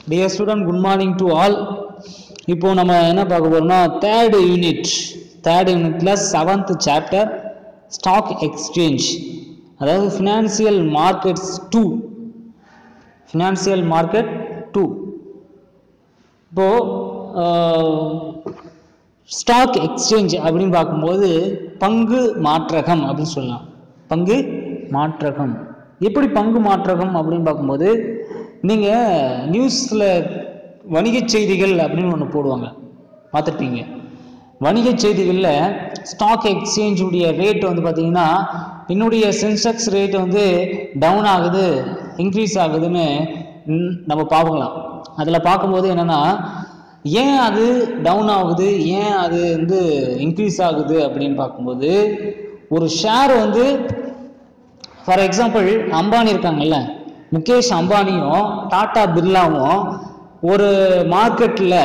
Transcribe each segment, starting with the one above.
dear student good morning to all இப்போ நம்ம என்ன பார்க்க போறோம்னா தேர்ட் யூனிட் தேர்ட் யூனிட்ல செவன்த் சாப்டர் ஸ்டாக் எக்ஸ்சேஞ்ச் அதாவது financial markets to financial market to இப்போ ஸ்டாக் எக்ஸ்சேஞ்ச் அப்படின்னு பார்க்கும்போது பங்கு மாற்றகம் அப்படின்னு சொல்லலாம் பங்கு மாற்றகம் எப்படி பங்கு மாற்றகம் அப்படின்னு பார்க்கும்போது நீங்கள் நியூஸில் வணிகச் செய்திகள் அப்படின்னு ஒன்று போடுவாங்க பார்த்துருப்பீங்க வணிகச் செய்திகளில் ஸ்டாக் எக்ஸ்சேஞ்சுடைய ரேட் வந்து பார்த்தீங்கன்னா என்னுடைய சென்செக்ஸ் ரேட் வந்து டவுன் ஆகுது இன்க்ரீஸ் ஆகுதுன்னு ம், நம்ம பார்க்கலாம் அதில் பார்க்கும்போது என்னென்னா ஏன் அது டவுன் ஆகுது ஏன் அது வந்து இன்க்ரீஸ் ஆகுது அப்படின்னு பார்க்கும்போது ஒரு ஷேர் வந்து ஃபார் எக்ஸாம்பிள் அம்பானி இருக்காங்கல்ல முகேஷ் அம்பானியும் டாடா பிர்லாவும் ஒரு மார்க்கெட்டில்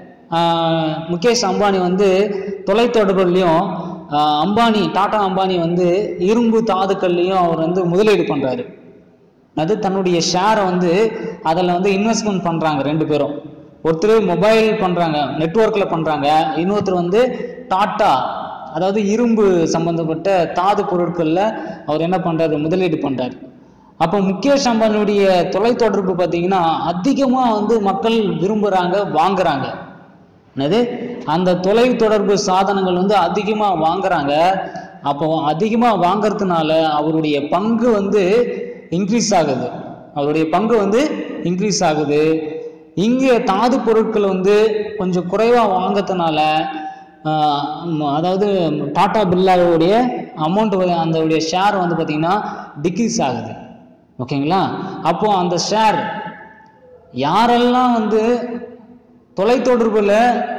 முகேஷ் அம்பானி வந்து தொலைத்தொடர்புலையும் ஆஹ், அம்பானி டாடா அம்பானி வந்து இரும்பு தாதுக்கள்லையும் அவர் வந்து முதலீடு பண்ணுறாரு அது தன்னுடைய ஷேரை வந்து அதில் வந்து இன்வெஸ்ட்மெண்ட் பண்ணுறாங்க ரெண்டு பேரும் ஒருத்தர் மொபைல் பண்ணுறாங்க நெட்ஒர்க்கில் பண்ணுறாங்க இன்னொருத்தர் வந்து டாட்டா அதாவது இரும்பு சம்பந்தப்பட்ட தாது பொருட்களில் அவர் என்ன பண்ணுறாரு முதலீடு பண்ணுறாரு அப்போ முகேஷ் அம்பானியுடைய தொலைத்தொடர்பு பார்த்தீங்கன்னா அதிகமாக வந்து மக்கள் விரும்புகிறாங்க வாங்குறாங்க என்னது அந்த தொலைத்தொடர்பு சாதனங்கள் வந்து அதிகமாக வாங்குறாங்க அப்போ அதிகமாக வாங்குறதுனால அவருடைய பங்கு வந்து இன்க்ரீஸ் ஆகுது அவருடைய பங்கு வந்து இன்க்ரீஸ் ஆகுது இங்கே தாது பொருட்கள் வந்து கொஞ்சம் குறைவாக வாங்கறதுனால ஆஹ், ம், அதாவது டாடா பிர்லாவுடைய அமௌண்ட் அந்த ஷேர் வந்து பார்த்திங்கன்னா டிக்ரீஸ் ஆகுது ஓகேங்களா அப்போ அந்த ஷேர் யாரெல்லாம் வந்து தொலைத்தொடர்பில்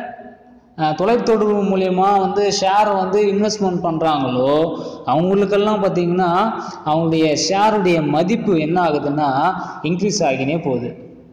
அஹ், தொலைத்தொடர்பு மூலயமா வந்து ஷேரை வந்து இன்வெஸ்ட்மெண்ட் பண்ணுறாங்களோ அவங்களுக்கெல்லாம் பார்த்தீங்கன்னா அவங்களுடைய ஷேருடைய மதிப்பு என்ன ஆகுதுன்னா இன்க்ரீஸ் ஆகினே போகுது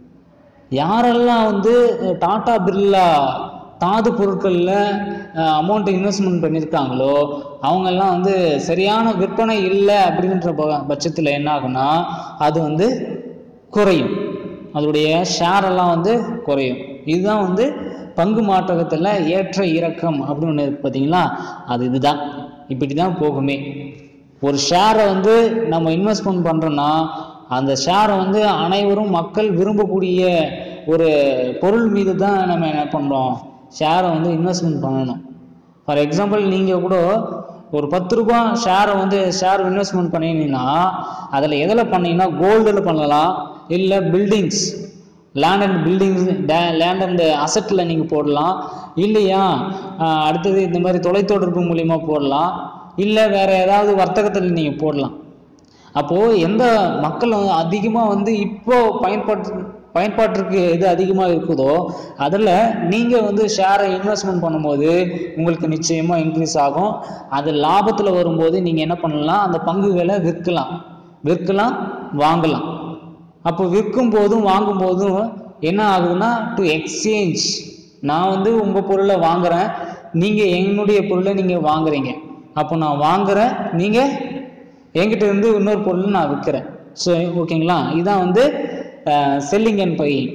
யாரெல்லாம் வந்து அஹ், டாடா பிர்லா தாது பொருட்களில் அமௌண்ட் இன்வெஸ்ட்மெண்ட் பண்ணியிருக்காங்களோ அவங்கெல்லாம் வந்து சரியான விற்பனை இல்லை அப்படின்ற ப- பட்சத்தில் என்ன ஆகும்னா அது வந்து குறையும் அதோடைய ஷேர் எல்லாம் வந்து குறையும் இதுதான் வந்து பங்கு மாற்றகத்தில் ஏற்ற இறக்கம் அப்படின்னு ஒன்று இருக்கு பார்த்தீங்களா அது இதுதான் இப்படி தான் போகுமே ஒரு ஷேரை வந்து நம்ம இன்வெஸ்ட்மெண்ட் பண்ணுறோன்னா அந்த ஷேரை வந்து அனைவரும் மக்கள் விரும்பக்கூடிய ஒரு பொருள் மீது தான் நம்ம என்ன பண்ணுறோம் ஷேரை வந்து இன்வெஸ்ட்மெண்ட் பண்ணணும் ஃபார் எக்ஸாம்பிள் நீங்கள் கூட ஒரு பத்து ரூபா ஷேரை வந்து ஷேர் இன்வெஸ்ட்மெண்ட் பண்ணினீங்கன்னா அதில் எதில் பண்ணீங்கன்னா கோல்டில் பண்ணலாம் இல்லை buildings land and buildings land and அசட்டில் நீங்கள் போடலாம் இல்லையா ஆஹ் அடுத்தது இந்த மாதிரி தொலைத்தொடர்பு மூலிமா போடலாம் இல்லை வேறு ஏதாவது வர்த்தகத்தில் நீங்கள் போடலாம் அப்போது எந்த மக்கள் வந்து அதிகமாக வந்து இப்போ பயன்பாட்டு பயன்பாட்டிற்கு எது அதிகமாக இருக்குதோ அதில் நீங்கள் வந்து ஷேரை இன்வெஸ்ட்மெண்ட் பண்ணும்போது உங்களுக்கு நிச்சயமாக இன்க்ரீஸ் ஆகும் அது லாபத்தில் வரும்போது நீங்கள் என்ன பண்ணலாம் அந்த பங்குகளை விற்கலாம் விற்கலாம் வாங்கலாம் அப்போ விற்கும் போதும் வாங்கும் போதும் என்ன ஆகுதுன்னா டு எக்ஸ்சேஞ்ச் நான் வந்து உங்கள் பொருளை வாங்குறேன் நீங்கள் என்னுடைய பொருளை நீங்கள் வாங்குறீங்க அப்போ நான் வாங்குறேன் நீங்கள் என்கிட்ட இருந்து இன்னொரு பொருள் நான் விற்கிறேன் ஸோ ஓகேங்களா இதுதான் வந்து செல்லிங் அண்ட் பையிங்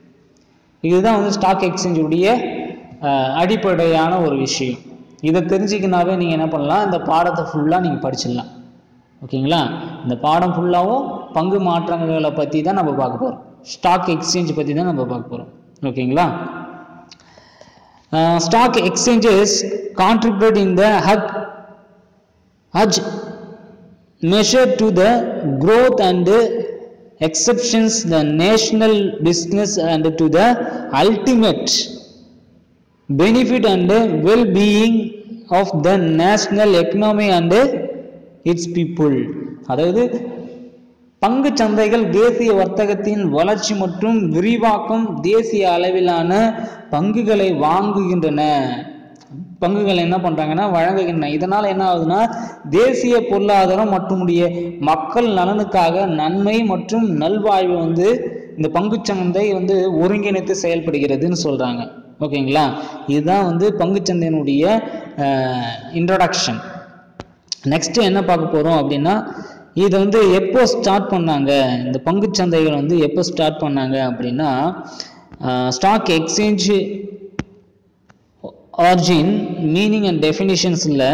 இதுதான் வந்து ஸ்டாக் எக்ஸ்சேஞ்சுடைய அடிப்படையான ஒரு விஷயம் இதை தெரிஞ்சுக்கினாவே நீங்கள் என்ன பண்ணலாம் இந்த பாடத்தை ஃபுல்லாக நீங்கள் படிச்சிடலாம் ஓகேங்களா இந்த பாடம் ஃபுல்லாகவும் பங்கு மாற்றங்களை பற்றி தான் நம்ம பார்க்க போகிறோம் ஸ்டாக் எக்ஸ்சேஞ்ச் பற்றி தான் நம்ம பார்க்க போகிறோம் ஓகேங்களா stock exchanges contribute in the huge huge measure to the growth and exceptions the national business and to the ultimate benefit and well-being of the national economy and its people அதாவது பங்கு சந்தைகள் தேசிய வர்த்தகத்தின் வளர்ச்சி மற்றும் விரிவாக்கம் தேசிய அளவிலான பங்குகளை வாங்குகின்றன பங்குகள் என்ன பண்றாங்கன்னா வழங்குகின்றன இதனால என்ன ஆகுதுன்னா தேசிய பொருளாதாரம் மற்றும் உடைய மக்கள் நலனுக்காக நன்மை மற்றும் நல்வாழ்வு வந்து இந்த பங்குச் சந்தை வந்து ஒருங்கிணைத்து செயல்படுகிறதுன்னு சொல்றாங்க ஓகேங்களா இதுதான் வந்து பங்குச்சந்தையினுடைய இன்ட்ரடக்ஷன் நெக்ஸ்ட் என்ன பார்க்க போறோம் அப்படின்னா இது வந்து எப்போ ஸ்டார்ட் பண்ணாங்க இந்த பங்குச் சந்தைகள் வந்து எப்போ ஸ்டார்ட் பண்ணாங்க அப்படின்னா stock exchange origin meaning and டெஃபினிஷன்ஸில்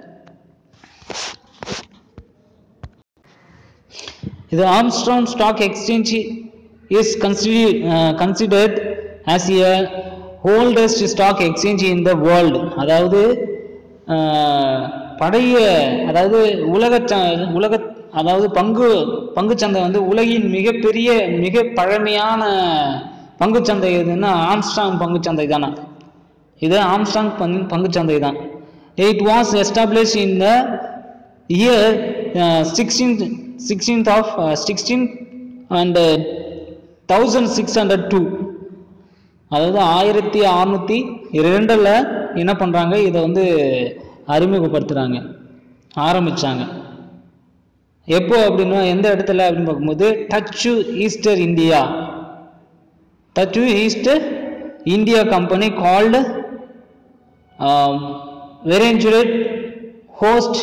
இது Amsterdam stock exchange is consider considered as a oldest stock exchange in the world அதாவது அஹ், பழைய அதாவது உலக ச- உலக அதாவது பங்கு பங்குச்சந்தை வந்து உலகின் மிகப்பெரிய மிக பழமையான பங்குச்சந்தை எதுன்னா ஆம்ஸ்ட்ராங் பங்குச்சந்தை தானே இது ஆம்ஸ்டாங் பங்கு பங்குச்சந்தை தான் it was establish in the year sixteenth sixteenth of sixteen and thousand six hundred two அதாவது ஆயிரத்தி அறநூற்றி ரெண்டில் என்ன பண்ணுறாங்க இதை வந்து அறிமுகப்படுத்துகிறாங்க ஆரம்பித்தாங்க எப்போ அப்படின்னா எந்த இடத்துல அப்படின்னு பார்க்கும்போது Dutch Eastern India Dutch Eastern India company called வெரேஞ்சுரேட் ஹோஸ்ட்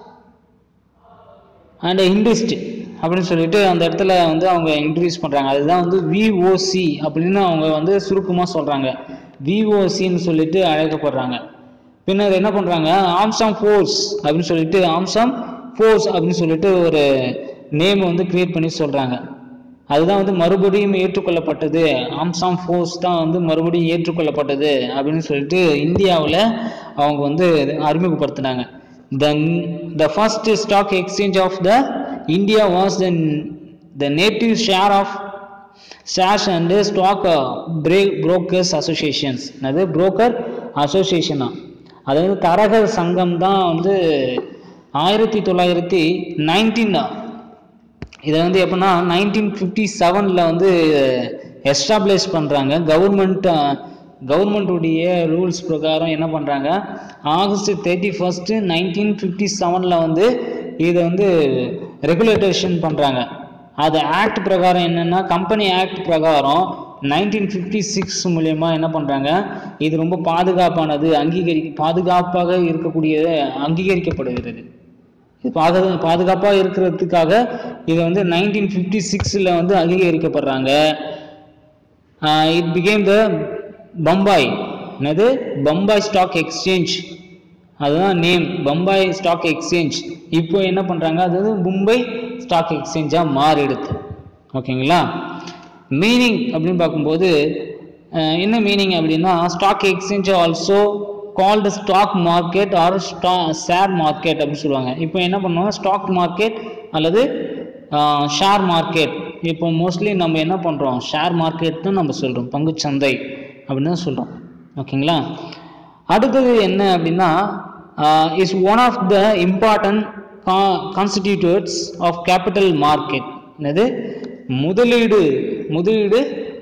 அண்ட் இண்டஸ்ட் அப்படின்னு சொல்லிட்டு அந்த இடத்துல வந்து அவங்க இன்ட்ரடியூஸ் பண்ணுறாங்க அதுதான் வந்து விஓசி அப்படின்னு அவங்க வந்து சுருக்கமாக சொல்கிறாங்க விஓசின்னு சொல்லிட்டு அழைக்கப்படுறாங்க பின்னர் என்ன பண்ணுறாங்க ஆம்சாங் ஃபோர்ஸ் அப்படின்னு சொல்லிட்டு ஆம்சாங் ஃபோர்ஸ் அப்படின்னு சொல்லிட்டு ஒரு நேம் வந்து கிரியேட் பண்ணி சொல்கிறாங்க அதுதான் வந்து மறுபடியும் ஏற்றுக்கொள்ளப்பட்டது ஆம்சாங் ஃபோர்ஸ் தான் வந்து மறுபடியும் ஏற்றுக்கொள்ளப்பட்டது அப்படின்னு சொல்லிட்டு இந்தியாவில் அவங்க வந்து அறிமுகப்படுத்தினாங்க then the first stock exchange of the India was the the native share of shares and stock break brokers associations அது புரோக்கர் அசோசியேஷனா அதாவது தரகர் சங்கம் தான் வந்து ஆயிரத்தி தொள்ளாயிரத்தி நைன்டீன் இதை வந்து எப்படின்னா நைன்டீன் ஃபிஃப்டி செவனில் வந்து எஸ்டாப்ளிஷ் பண்ணுறாங்க கவர்மெண்ட் கவர்மெண்ட்டுடைய ரூல்ஸ் பிரகாரம் என்ன பண்ணுறாங்க August thirty first nineteen fifty செவனில் வந்து இதை வந்து ரெகுலேட்டேஷன் பண்ணுறாங்க அது ஆக்ட் பிரகாரம் என்னென்னா கம்பெனி ஆக்ட் பிரகாரம் நைன்டீன் ஃபிஃப்டி சிக்ஸ் மூலயமா என்ன பண்ணுறாங்க இது ரொம்ப பாதுகாப்பானது அங்கீகரி பாதுகாப்பாக இருக்கக்கூடியது அங்கீகரிக்கப்படுகிறது இது பாது பாதுகாப்பாக இருக்கிறதுக்காக இது வந்து நைன்டீன் ஃபிஃப்டி சிக்ஸில் வந்து அங்கீகரிக்கப்படுறாங்க இட் பிகேம் த பம்பாய் என்னது பம்பாய் ஸ்டாக் எக்ஸ்சேஞ்ச் அதுதான் நேம் பம்பாய் ஸ்டாக் எக்ஸ்சேஞ்ச் இப்போ என்ன பண்ணுறாங்க அது வந்து மும்பை ஸ்டாக் எக்ஸ்சேஞ்சாக மாறிடுது ஓகேங்களா மீனிங் அப்படின்னு பார்க்கும்போது அஹ், என்ன மீனிங் அப்படின்னா stock exchange also called stock market or stock share market அப்படின்னு சொல்லுவாங்க இப்போ என்ன பண்ணுவாங்க ஸ்டாக் மார்க்கெட் அல்லது ஷேர் மார்க்கெட் இப்போ மோஸ்ட்லி நம்ம என்ன பண்ணுறோம் ஷேர் மார்க்கெட் தான் நம்ம சொல்கிறோம் பங்குச்சந்தை அப்படின்னு தான் சொல்கிறோம் ஓகேங்களா அடுத்தது என்ன அப்படின்னா is one of the important constitutes of capital market என்னது முதலீடு முதலீடு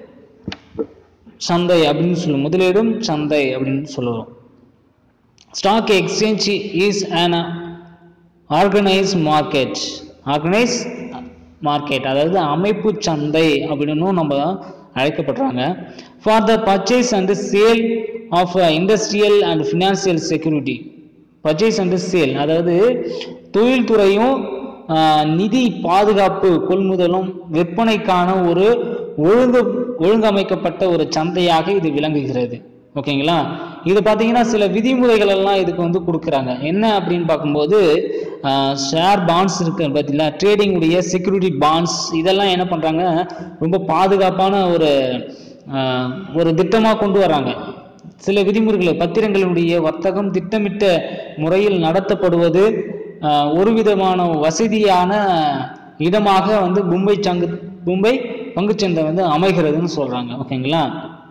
சந்தை அப்படின்னு சொல்லுவோம் முதலீடும் சந்தை அப்படின்னு சொல்லுவோம் stock exchange is an organise market organise market அதாவது அமைப்பு சந்தை அப்படின்னும் நம்ம அழைக்கப்படுறாங்க for the purchase and sale of industrial and financial security purchase and sale அதாவது தொழில்துறையும் ஆஹ், நிதி பாதுகாப்பு கொள்முதலும் விற்பனைக்கான ஒரு ஒழுங்கு ஒழுங்கமைக்கப்பட்ட ஒரு சந்தையாக இது விளங்குகிறது ஓகேங்களா இது பார்த்தீங்கன்னா சில விதிமுறைகள் எல்லாம் இதுக்கு வந்து கொடுக்குறாங்க என்ன அப்படின்னு பார்க்கும்போது ஷேர் பாண்ட்ஸ் இருக்கு பார்த்தீங்களா ட்ரேடிங் உடைய செக்யூரிட்டி பாண்ட்ஸ் இதெல்லாம் என்ன பண்ணுறாங்க ரொம்ப பாதுகாப்பான ஒரு ஆஹ், ஒரு திட்டமாக கொண்டு வராங்க சில விதிமுறைகள் பத்திரங்களுடைய வர்த்தகம் திட்டமிட்ட முறையில் நடத்தப்படுவது ஆஹ், ஒரு விதமான வசதியான இடமாக வந்து மும்பை சங்கு மும்பை பங்குச்சந்தை வந்து அமைகிறதுன்னு சொல்றாங்க ஓகேங்களா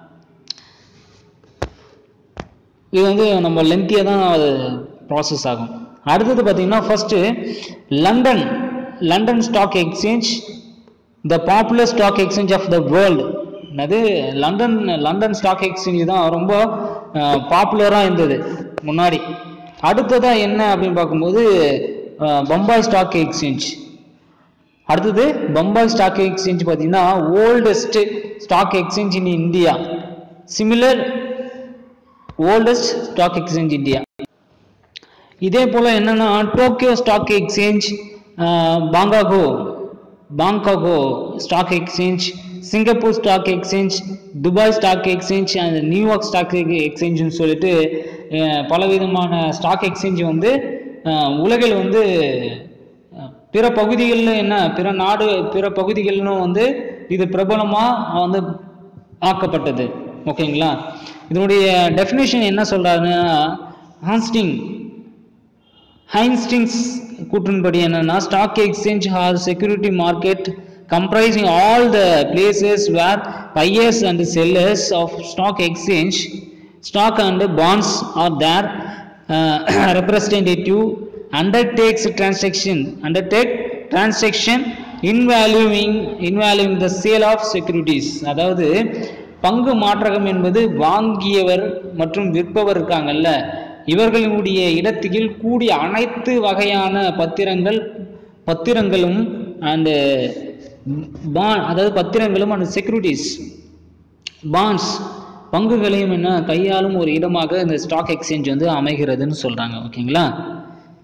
இது வந்து நம்ம லென்த்தியாக தான் அது ப்ராசஸ் ஆகும் அடுத்தது பார்த்தீங்கன்னா first London London stock exchange the popular stock exchange of the world அது லண்டன் லண்டன் ஸ்டாக் எக்ஸ்சேஞ்ச் தான் ரொம்ப பாப்புலராக இருந்தது முன்னாடி அடுத்ததாக என்ன அப்படின்னு பார்க்கும்போது அஹ், பம்பாய் ஸ்டாக் எக்ஸ்சேஞ்ச் அடுத்தது பம்பாய் ஸ்டாக் எக்ஸ்சேஞ்ச் பார்த்தீங்கன்னா oldest stock exchange in India similar oldest stock exchange India இதே போல் என்னன்னா Tokyo stock exchange Bangkok Bangkok stock exchange Singapore stock exchange Dubai stock exchange and New York stock எக்ஸ்சேஞ்சுன்னு சொல்லிட்டு அஹ், பலவிதமான ஸ்டாக் எக்ஸ்சேஞ்ச் வந்து அஹ், உலகில் வந்து அஹ், பிற பகுதிகளில் என்ன பிற நாடு பிற பகுதிகளிலும் வந்து இது பிரபலமாக வந்து ஆக்கப்பட்டது ஓகேங்களா இதனுடைய டெஃபினேஷன் என்ன சொல்றாருன்னா ஹான்ஸ்டிங் ஹைன்ஸ்டிங்ஸ் கூற்றின்படி என்னன்னா stock exchange are security market comprising all the places where buyers and sellers of stock exchange stock and bonds are their representative undertakes transaction undertake transaction invaluing invaluing the sale of securities அதாவது பங்கு மாற்றகம் என்பது வாங்கியவர் மற்றும் விற்பவர் இருக்காங்கல்ல இவர்களுடைய இடத்தில் கூடிய அனைத்து வகையான பத்திரங்கள் பத்திரங்களும் அண்டு பாண்ட் அதாவது பத்திரங்களும் அண்ட் செக்யூரிட்டிஸ் பாண்ட்ஸ் பங்குகளையும் என்ன கையாளும் ஒரு இடமாக இந்த ஸ்டாக் எக்ஸ்சேஞ்ச் வந்து அமைகிறதுன்னு சொல்கிறாங்க ஓகேங்களா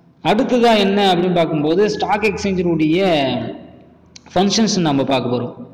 அடுத்ததாக என்ன அப்படின்னு பார்க்கும்போது ஸ்டாக் எக்ஸ்சேஞ்சினுடைய ஃபங்க்ஷன்ஸ் நம்ம பார்க்க போகிறோம்